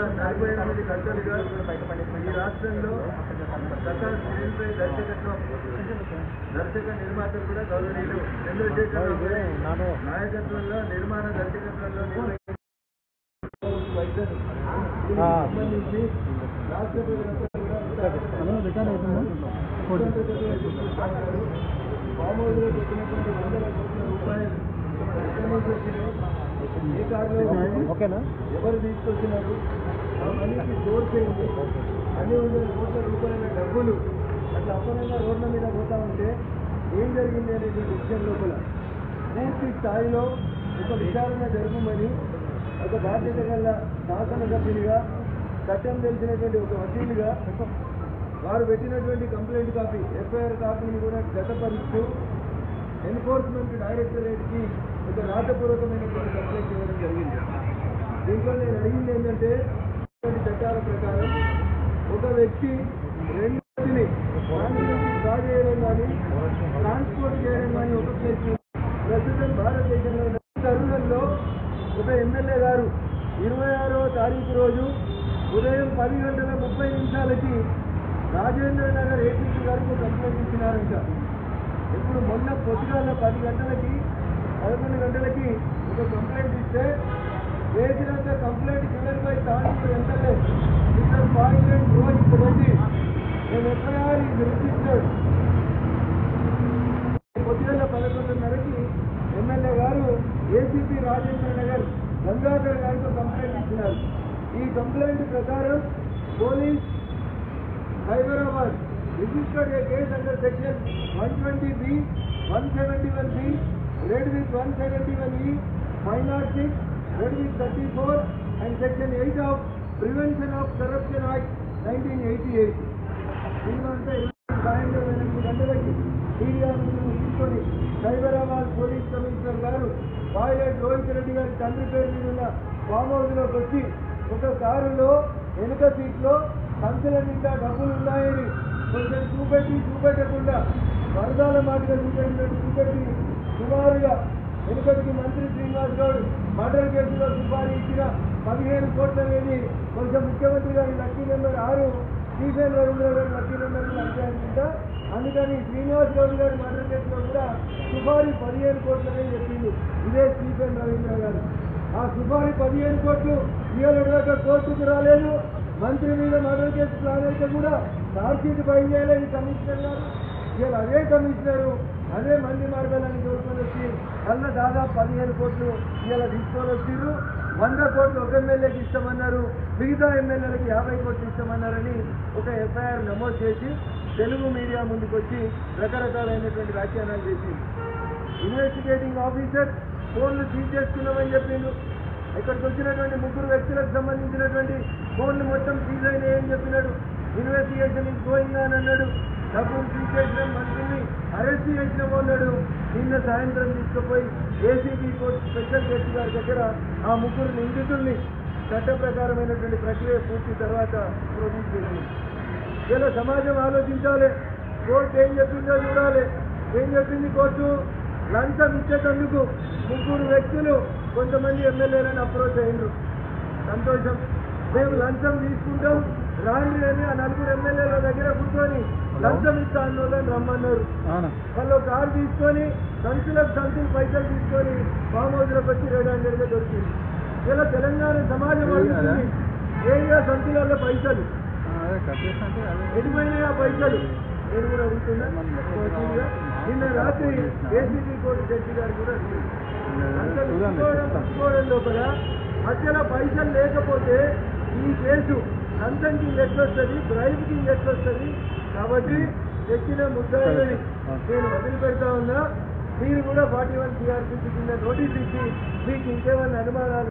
నలభై ఎనిమిది గంటలుగా ఈ రాష్ట్రంలో గత స్క్రీన్ ప్లే దర్శకత్వం దర్శక నిర్మాతలు కూడా గౌరవనీయులు చంద్రశేఖర్ రావు గారి నాయకత్వంలో నిర్మాణ దర్శకత్వంలో నిర్వహించిన వైద్యులు దీనికి సంబంధించి రాష్ట్ర ప్రజలందరూ కూడా ఉత్సాహంతో మామూలుగా పెట్టినటువంటి వందల కోట్ల రూపాయలు ఎక్కడి నుంచి వచ్చినాయి? ఏ కారులో ఓకేనా ఎవరు తీసుకొచ్చినారు ఆ మనీకి సోర్స్ ఏంటి అన్ని వందల కోట్ల రూపాయల డబ్బులు అట్లా అపరంగా రోడ్ల మీద పోతా ఉంటే ఏం జరిగింది అనేటువంటి విషయం లోపల పూర్తి స్థాయిలో ఒక విచారణ జరపమని ఒక బాధ్యత గల శాసనసభ్యునిగా చట్టం తెలిసినటువంటి ఒక వకీలుగా వారు పెట్టినటువంటి కంప్లైంట్ కాపీ ఎఫ్ఐఆర్ కాపీని కూడా జతపరుస్తూ ఎన్ఫోర్స్మెంట్ డైరెక్టరేట్కి ఒక రాతపూర్వకమైనటువంటి కంప్లైంట్ ఇవ్వడం జరిగింది దీంట్లో నేను అడిగింది ఏంటంటే ఇటువంటి చట్టాల ప్రకారం ఒక వ్యక్తి రెండు వ్యక్తిని దాని నుంచి డ్రా చేయడం కానీ ట్రాన్స్పోర్ట్ చేయడం కానీ ఒక ప్లేస్ నుంచి ప్రస్తుతం భారతదేశంలో ఉన్న తరుణంలో ఒక ఎమ్మెల్యే గారు ఇరవై ఆరవ తారీఖు రోజు ఉదయం పది గంటల ముప్పై నిమిషాలకి రాజేంద్ర నగర్ ఏపీసీ గారికి కంప్లైంట్ ఇచ్చినారంట ఇప్పుడు మొన్న పొద్దుగాల పది గంటలకి పదకొండు గంటలకి ఒక కంప్లైంట్ ఇస్తే వేసినంత కంప్లైంట్ గివెన్ బై తాలూకు ఎంతలే మిస్టర్ పాయింట్ రోహిత్ రెడ్డి నేను ఎఫ్ఐఆర్ ఈజ్ రిజిస్టర్డ్ పొద్దుగల పదకొండున్నరకి ఎమ్మెల్యే గారు ఏసీపీ రాజేంద్ర నగర్ గంగాధర్ గారికి కంప్లైంట్ ఇచ్చినారు ఈ కంప్లైంట్ ప్రకారం police Hyderabad registered a case under section one twenty B one seventy one B read with one seventy one E five not six read with thirty four and section eight of prevention of corruption act nineteen eighty eight దీనివంతా సాయంత్రం ఎనిమిది గంటలకి TDR తీసుకొని Cyberabad police commissioner గారు pilot Rohith Reddy గారి తండ్రి పేరు మీద ఉన్న ఫామ్ హౌస్లోకి వచ్చి ఒక కారులో వెనుక సీట్లో సంచుల నిండా డబ్బులు ఉన్నాయని కొంచెం చూపెట్టి చూపెట్టకుండా వరదాల మాటగా చూపెట్టినట్టు చూపెట్టి సుమారుగా వెనుకటికి మంత్రి శ్రీనివాస్ గౌడ్ మర్డర్ కేసులో సుపారీ ఇచ్చిన పదిహేను కోట్ల అనేది కొంచెం ముఖ్యమంత్రి గారి లక్కీ నెంబర్ ఆరు స్టీఫెన్ రవీంద్ర గారి లక్కీ నెంబర్ అంతే అనుకుంటా అందుకని శ్రీనివాస్ గౌడ్ గారి మర్డర్ కేసులో కూడా సుపారీ పదిహేను కోట్లనే చెప్పిండు ఇదే స్టీఫెన్ రవీంద్ర గారు ఆ సుపారీ పదిహేను కోట్లు ఇవాళ కోర్టుకు రాలేదు మంత్రి మీద మర్డర్ కేసు ప్లాన్ అయితే కూడా ఛార్జ్షీట్ ఫైల్ చేయలేదు కమిషనర్ గారు ఇవాళ అదే కమిషనరు అదే మంది మార్గాలని దొరుకుని వచ్చి కన్నా దాదాపు పదిహేను కోట్లు ఇవాళ తీసుకొని వచ్చిర్రు వంద కోట్లు ఒక ఎమ్మెల్యేకి ఇస్తామన్నారు మిగతా ఎమ్మెల్యేలకి యాభై కోట్లు ఇస్తామన్నారని ఒక ఎఫ్ఐఆర్ నమోదు చేసి తెలుగు మీడియా ముందుకు వచ్చి రకరకాలైనటువంటి వ్యాఖ్యానాలు చేసింది ఇన్వెస్టిగేటింగ్ ఆఫీసర్ ఫోన్లు సీజ్ చేసుకున్నామని చెప్పిండు ఇక్కడికి వచ్చినటువంటి ముగ్గురు వ్యక్తులకు సంబంధించినటువంటి ఫోన్లు మొత్తం సీజ్ అయినాయని చెప్పినాడు ఇన్వెస్టిగేషన్ ఇస్ గోయింగ్ అని అన్నాడు డబ్బులు సీజ్ చేసిన మంత్రిని అరెస్ట్ చేసినాము అన్నాడు నిన్న సాయంత్రం తీసుకుపోయి ఏసీబీ కోర్టు స్పెషల్ జడ్జి గారి దగ్గర ఆ ముగ్గురు నిందితుల్ని చట్ట ప్రకారమైనటువంటి ప్రక్రియ పూర్తి తర్వాత ప్రొడ్యూస్ చేసింది ఇలా సమాజం ఆలోచించాలి కోర్టు ఏం చెప్పిందో చూడాలి ఏం చెప్పింది కోర్టు లంచం ఇచ్చేటందుకు ముగ్గురు వ్యక్తులు కొంతమంది ఎమ్మెల్యేలను అప్రోచ్ అయ్యిండ్రు సంతోషం మేము లంచం తీసుకుంటాం రాండి అని ఆ నలుగురు ఎమ్మెల్యేల దగ్గర కూర్చొని లంచం ఇస్తా అన్నోళ్ళని రమ్మన్నారు అవునా వాళ్ళు ఒక కారు తీసుకొని సంచులకు సంచులు పైసలు తీసుకొని ఫామ్ హౌస్లోకి వచ్చి రెడ్ హండ్రెడ్గా దొరికింది ఇలా తెలంగాణ సమాజం అడుగుతుంది ఏంగా సంచులలో పైసలు అదే కట్టేసి అంటే అదే ఎటుపోయినాయి ఆ పైసలు నేను కూడా అడుగుతున్నా వకీలుగా. నిన్న రాత్రి ఏసీబీ కోర్టు జడ్జి గారు కూడా అడిగారు. అంతా తీసుకోవడం తప్పుకోవడం లోపల మధ్యలో పైసలు లేకపోతే ఈ కేసు లంచం కింద ఎట్లొస్తుంది బ్రైబ్ కింద ఎట్లొస్తుంది కాబట్టి తెచ్చిన ముద్దాయిలని నేను వదిలిపెడతా ఉన్నా మీరు కూడా ఫార్టీ వన్ సిఆర్పీసీ కింద నోటీస్ ఇచ్చి మీకు ఇంకేమైనా అనుమానాలు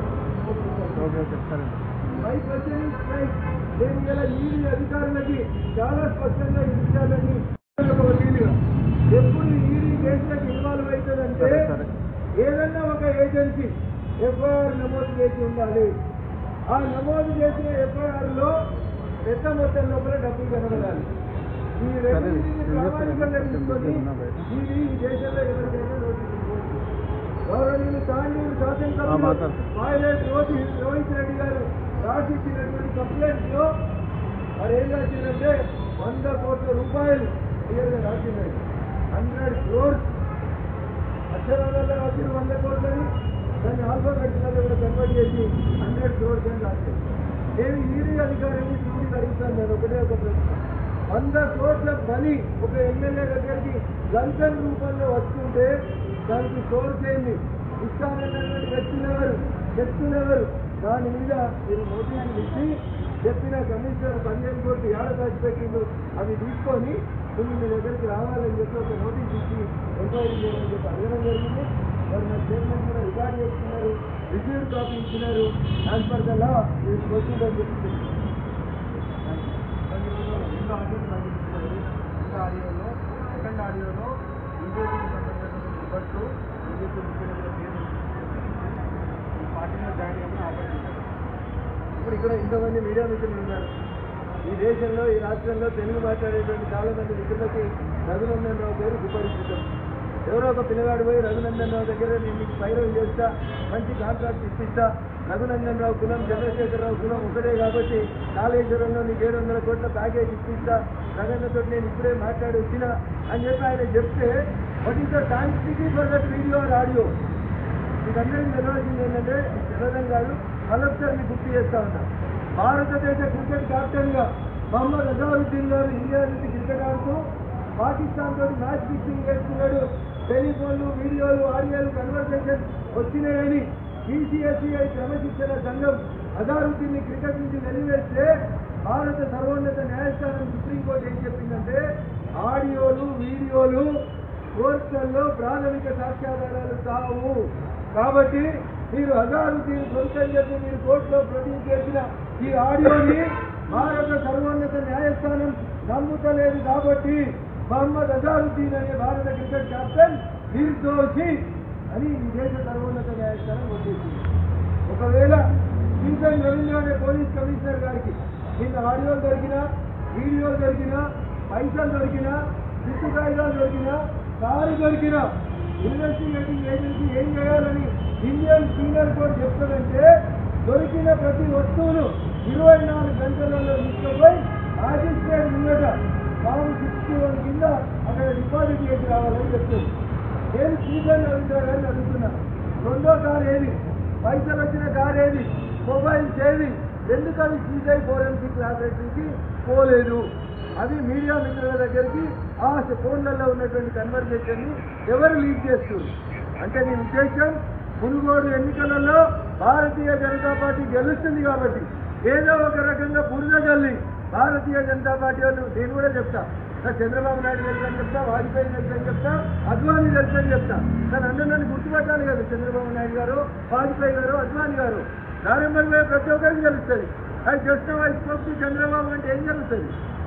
ఓకే ఓకే సరే మై క్వశ్చన్ ఇస్ రైట్ నేను ఇలా ఈడీ అధికారులకి చాలా స్పష్టంగా ఈ విషయాలన్నీ ఒక వకీలుగా ఎప్పుడు ఈడీ కేసులకు ఇన్వాల్వ్ అవుతుందంటే సరే, సరే. ఏదన్నా ఒక ఏజెన్సీ ఎఫ్ఐఆర్ నమోదు చేసి ఉండాలి ఆ నమోదు చేసిన ఎఫ్ఐఆర్ లో పెద్ద మొత్తం లోపల డబ్బులు కనబడాలి ఈ రెండింటిని ప్రామాణికంగా తీసుకొని ఇది ఈ దేశంలో ఎవరికైనా నోటీస్ ఇవ్వచ్చు గౌరవనీయులు తాండూరు ఆ, శాసనసభ్యులు మాట్లాడతారు. పైలట్ రోహిత్ రోహిత్ రెడ్డి గారు రాసిచ్చినటువంటి కంప్లైంట్ లో మరి ఏం రాసిందంటే వంద కోట్ల రూపాయలు క్లియర్గా రాసిందండి హండ్రెడ్ క్రోర్స్ అక్షరాలలో రాసిన వంద కోట్లని దాన్ని ఆల్ఫాబెట్లలో కూడా కన్వర్ట్ చేసి హండ్రెడ్ క్రోర్స్ అని రాశారు నేను ఈడీ అధికారిని చూసి అడుగుతాను నేను ఒకటే ఒక ప్రశ్న వంద కోట్ల పని ఒక ఎమ్మెల్యే దగ్గరికి లంచం రూపంలో వస్తుంటే దానికి సోర్స్ ఏంది ఇస్తానన్నటువంటి వ్యక్తులెవరు వ్యక్తులెవరు దాని మీద మీరు నోటీసులు ఇచ్చి చెప్పిన కమిషనర్ పదిహేను కోట్లు ఏడ ఖర్చు పెట్టిండు అవి తీసుకొని నువ్వు మీ దగ్గరికి రావాలని చెప్పి ఒక నోటీస్ ఇచ్చి ఎంక్వైరీ చేయమని చెప్పి అడగడం జరిగింది మరి నా స్టేట్మెంట్ కూడా రికార్డ్ చేస్తున్నారు రిసీవ్డ్ కాపీ ఇచ్చినారు యాజ్ పర్ ద లా ఇది ప్రొసీడ్ అని చెప్పి చెప్పారు. రెండో ఆడియో పంపించారు రెండో ఆడియోలో సెకండ్ ఆడియోలో బీజేపీకి సంబంధించిన రివర్స్ బీజేపీ ముఖ్యమంత్రి పేరు ఈ పార్టీలో జాయిన్ అయ్యమని ఆఫర్ చేశారు ఇప్పుడు ఇక్కడ ఇంతమంది మీడియా మిత్రులు ఉన్నారు ఈ దేశంలో ఈ రాష్ట్రంలో తెలుగు మాట్లాడేటువంటి చాలా మంది మిత్రులకి రఘునందన్ రావు పేరు సుపరిచితం ఎవరో ఒక పిల్లగాడు పోయి రఘునందన్ రావు దగ్గర నేను మీకు పైరవి చేస్తా మంచి కాంట్రాక్ట్ ఇప్పిస్తా రఘునందన్ రావు కులం చంద్రశేఖరరావు కులం ఒకటే కాబట్టి కాళేశ్వరంలో నీకు ఏడు వందల కోట్ల ప్యాకేజ్ ఇప్పిస్తా రఘునందతో నేను ఇప్పుడే మాట్లాడి వచ్చిన అని చెప్పి ఆయన చెప్తే what is the transmitter for that video or audio మీకందరికీ తెలియాల్సింది ఏంటంటే తెలవడం కాదు మరొకసారి మీకు గుర్తు చేస్తా ఉన్నా భారతదేశ క్రికెట్ కెప్టెన్ గా మహమ్మద్ అజారుద్దీన్ గారు ఇండియా నుంచి క్రికెట్ ఆడుతూ పాకిస్తాన్ తోటి మ్యాచ్ ఫిక్సింగ్ చేస్తున్నాడు టెలిఫోన్లు వీడియోలు ఆడియోలు కన్వర్సేషన్ వచ్చినాయని బీసీఎస్సీఐ క్రమశిక్షణ సంఘం అజారుద్దీన్ ని క్రికెట్ నుంచి వెలివేస్తే భారత సర్వోన్నత న్యాయస్థానం సుప్రీంకోర్టు ఏం చెప్పిందంటే ఆడియోలు వీడియోలు కోర్టులలో ప్రాథమిక సాక్ష్యాధారాలు కావు కాబట్టి మీరు అజారుద్దీన్ సొంతం చెప్పి మీరు కోర్టులో ప్రొడ్యూస్ చేసిన ఈ ఆడియోని భారత సర్వోన్నత న్యాయస్థానం నమ్ముతలేదు కాబట్టి మహమ్మద్ అజారుద్దీన్ అనే భారత క్రికెట్ కెప్టెన్ నిర్దోషి అని ఈ దేశ సర్వోన్నత న్యాయస్థానం వచ్చేసింది ఒకవేళ శ్రీశైలం రవీంద్ర అనే పోలీస్ కమిషనర్ గారికి నిన్న ఆడియోలు దొరికినా వీడియోలు దొరికినా పైసలు దొరికినా చిట్టు కాగితాలు దొరికినా కారు దొరికినా ఇన్వెస్టిగేటింగ్ ఏజెన్సీ ఏం చేయాలని ఇండియన్ పీనల్ కోడ్ చెప్తుందంటే దొరికిన ప్రతి వస్తువును ఇరవై నాలుగు గంటలలో తీసుకుపోయి మ్యాజిస్ట్రేట్ ముంగట ఫామ్ సిక్స్టీ వన్ కింద అక్కడ డిపాజిట్ చేసి రావాలని చెప్తుంది నేను శ్రీశైలం రవీంద్ర గారిని అడుగుతున్నా రెండో కారు ఏది పైసలు వచ్చిన కారు ఏది మొబైల్స్ ఏవి ఎందుకు అవి సీజై ఫోరెన్సిక్ ల్యాబొరేటరీకి పోలేదు అవి మీడియా మిత్రుల దగ్గరికి ఆ ఫోన్లలో ఉన్నటువంటి కన్వర్జేషన్ ని ఎవరు లీక్ చేస్తారు అంటే నేను ఉద్దేశం మునుగోడు ఎన్నికలలో భారతీయ జనతా పార్టీ గెలుస్తుంది కాబట్టి ఏదో ఒక రకంగా బురద జల్లి భారతీయ జనతా పార్టీ వాళ్ళు నేను కూడా చెప్తా నా చంద్రబాబు నాయుడు తెలుసు అని చెప్తా వాజ్పేయి తెలుసు అని చెప్తా అద్వానీ తెలుసు అని చెప్తా కానీ అందరూ నన్ను గుర్తుపట్టాలి కదా చంద్రబాబు నాయుడు గారు వాజ్పేయి గారు అద్వానీ గారు నారెంబర్ మీద ప్రతి ఒక్కరికి తెలుస్తుంది అది just I spoke to Chandrababu అంటే ఏం జరుగుతుంది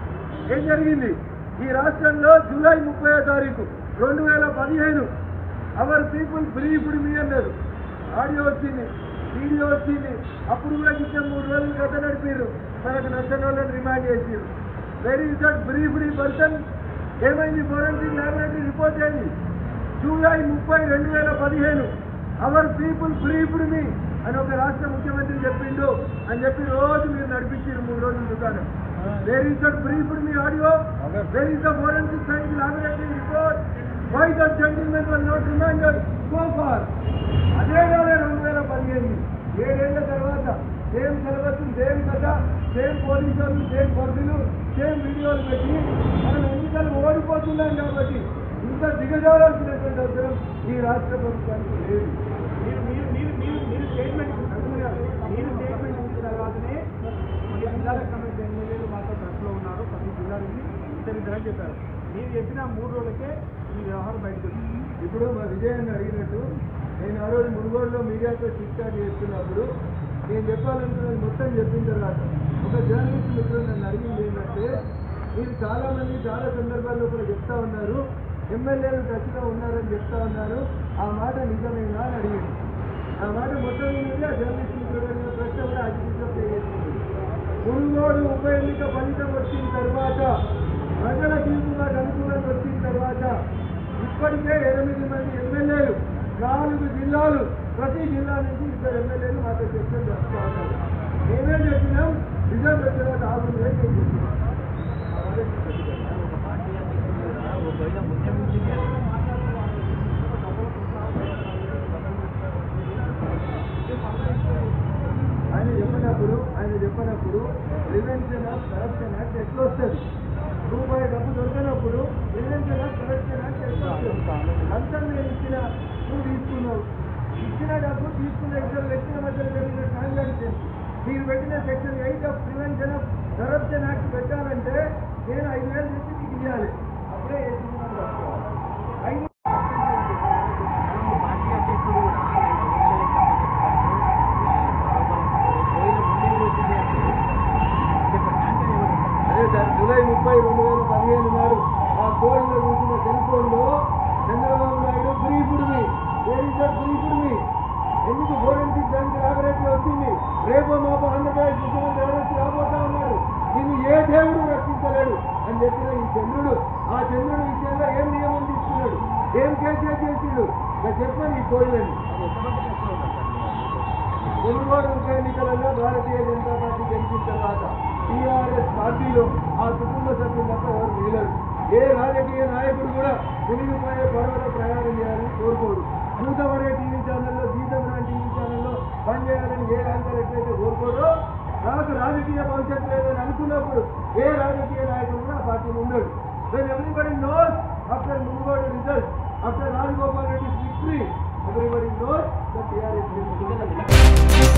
ఏం జరిగింది ఈ రాష్ట్రంలో జూలై ముప్పై తారీఖు రెండు వేల పదిహేను అవర్ పీపుల్ బ్రీఫ్డ్ మీ అన్నారు ఆడియో వచ్చింది వీడియో వచ్చింది అప్పుడు కూడా కింద మూడు రోజులు కథ నడిపారు మనకు నచ్చని వాళ్ళని రిమాండ్ చేసిరు where is that briefed person ఏమైంది ఫోరెన్సిక్ ల్యాబొరేటరీ రిపోర్ట్ అయింది జూలై ముప్పై రెండు వేల పదిహేను అవర్ పీపుల్ బ్రీఫ్డ్ మీ అని ఒక రాష్ట్ర ముఖ్యమంత్రి చెప్పిండు అని చెప్పి రోజు మీరు నడిపించారు మూడు రోజుల దుకాణం where is that briefed me audio where is the forensic science laboratory report why that gentlemen was not reminded so far అదే కాలే రెండు వేల పదిహేను ఏడేళ్ల తర్వాత సేమ్ సిలబస్ సేమ్ కథ సేమ్ పోలీసులు సేమ్ పరుదులు సేమ్ వీడియోలు పెట్టి మనం ఎన్నికలు ఓడిపోతున్నాం కాబట్టి ఇంత దిగజారాల్సినటువంటి అవసరం ఈ రాష్ట్ర ప్రభుత్వానికి లేదు మీరు మీరు మీరు మీరు మీరు స్టేట్మెంట్ మీరు స్టేట్మెంట్ ఇచ్చిన తర్వాతనే కొన్ని జిల్లాలకు సంబంధించిన ఎమ్మెల్యేలు మాతో టచ్లో ఉన్నారు ప్రతి జిల్లా నుంచి ఇద్దరు ఇద్దరు అని చెప్పారు మీరు చెప్పిన మూడు రోజులకే ఈ వ్యవహారం బయటకు వచ్చింది ఇప్పుడు మా విజయాన్ని అడిగినట్టు నేను ఆ రోజు మునుగోడులో మీడియాతో చిట్చాట్ చేస్తున్నప్పుడు నేను చెప్పాలనుకున్నది మొత్తం చెప్పిన తర్వాత ఒక జర్నలిస్ట్ మిత్రులు నన్ను అడిగింది ఏంటంటే మీరు చాలా మంది చాలా సందర్భాల్లో కూడా చెప్తా ఉన్నారు ఎమ్మెల్యేలు టచ్లో ఉన్నారని చెప్తా ఉన్నారు ఆ మాట నిజమేనా అని అడిగింది ఆ మాట మొత్తం మీద ఆ జర్నలిస్ట్ మిత్రుడు అడిగిన ప్రశ్న కూడా అధికంగా ప్లే చేస్తుంది మునుగోడు ఉప ఎన్నిక ఫలితం వచ్చిన తర్వాత ప్రజల తీర్పు నాకు అనుకూలంగా వచ్చిన తర్వాత ఇప్పటికే ఎనిమిది మంది ఎమ్మెల్యేలు నాలుగు జిల్లాలు ప్రతి జిల్లా నుంచి ఇద్దరు ఎమ్మెల్యేలు మాతో చర్చలు జరుపుతా ఉన్నారు మేమే చెప్పినాం రిజల్ట్ వచ్చిన తర్వాత ఆగుంది అని నేను చెప్పినాం ఒక పార్టీ అధ్యక్షుడు కదా ఒకవేళ ముందే ముందు ఆయన చెప్పినప్పుడు ఆయన చెప్పినప్పుడు ప్రివెన్షన్ ఆఫ్ కరప్షన్ యాక్ట్ ఎట్లా వస్తుంది రూపాయి డబ్బు దొరికినప్పుడు ప్రివెన్షన్ ఆఫ్ కరప్షన్ యాక్ట్ ఎట్లా వస్తుంది లంచం నేను ఇచ్చిన నువ్వు తీసుకున్నావు ఇచ్చిన డబ్బు తీసుకున్న ఇద్దరు వ్యక్తుల మధ్య జరిగిన ట్రాన్సాక్షన్ మీరు పెట్టిన section eight of prevention of corruption act పెట్టాలంటే నేను ఐదు వేలు తెచ్చి మీకు ఇవ్వాలి అప్పుడే వేసుకున్నాను ఐదు పార్టీ అధ్యక్షుడు కూడా ఒకవేళ ముందే వచ్చింది అంటే చెప్పండి అంటే ఎవరు అదే సార్ జూలై ముప్పై రెండు వేల పదిహేను నాడు ఆ కోడిలో చూసిన సెల్ ఫోన్ లో చంద్రబాబు నాయుడు బ్రీఫుడ్ని ఏరిజర్ బ్రీఫుడ్ని ఎందుకు ఫోరెన్సిక్ దానికి లాబొరేటరీ వచ్చింది రేపో మాపో ఆంధ్రప్రదేశ్ ముఖ్యమంత్రి ఎవరొచ్చి రాబోతా ఉన్నాడు దీన్ని ఏ దేవుడు రక్షించలేడు అని చెప్పిన ఈ చంద్రుడు ఆ చంద్రుడి విషయంలో ఏం నియమం తీసుకున్నాడు ఏం కేసీఆర్ చేసిండు ఇక చెప్పండి ఈ కోళ్ళని కొనుగోలు ఉప ఎన్నికలలో భారతీయ జనతా పార్టీ గెలిచిన తర్వాత టీఆర్ఎస్ పార్టీలో ఆ కుటుంబ సభ్యులు తప్ప ఎవరు మిగలరు ఏ రాజకీయ నాయకుడు కూడా మునిగిపోయే పడవలో ప్రయాణం చేయాలని కోరుకోడు మూతపడే టీవీ ఛానల్లో జీతం టీవీ ఛానల్లో పనిచేయాలని ఏ యాంకర్ ఎట్లయితే కోరుకోరో నాకు రాజకీయ భవిష్యత్తు లేదని అనుకున్నప్పుడు ఏ రాజకీయ నాయకుడు కూడా ఆ పార్టీలో ఉండడు When everybody knows after Mungodu result, after Rajgopal Reddy's victory, everybody knows that TRS will win.